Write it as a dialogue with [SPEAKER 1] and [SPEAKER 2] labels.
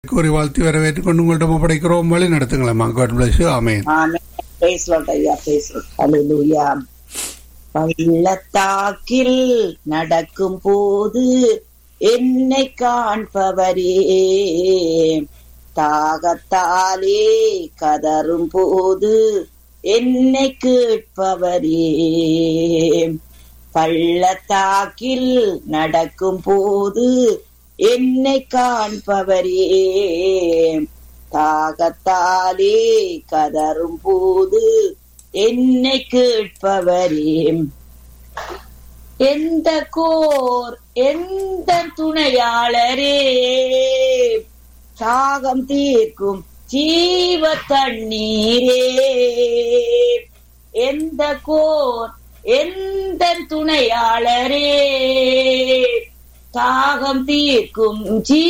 [SPEAKER 1] கூறி வாழ்த்தி வரவேற்றுக் கொண்டு உங்கள்கிட்ட ஒப்படைக்கிறோம் வழி நடத்துங்களேம்மா God bless amen
[SPEAKER 2] amen. Praise Lord ஐயா praise Lord. Hallelujah. பள்ளத்தாக்கில் நடக்கும் போது என்னை காண்பவரே தாகத்தாலே கதரும் போது என்னை கேட்பவரே பள்ளத்தாக்கில் நடக்கும் போது என்னை காண்பவரே தாகத்தாலே கதரும் போது என்னை கேட்பவரே எந்த கோர் எந்த துணையாளரே தாகம் தீர்க்கும் ஜீவ தண்ணீரே எந்த கோர் எந்த துணையாளரே தாகம் தீர்க்கும் ஜீ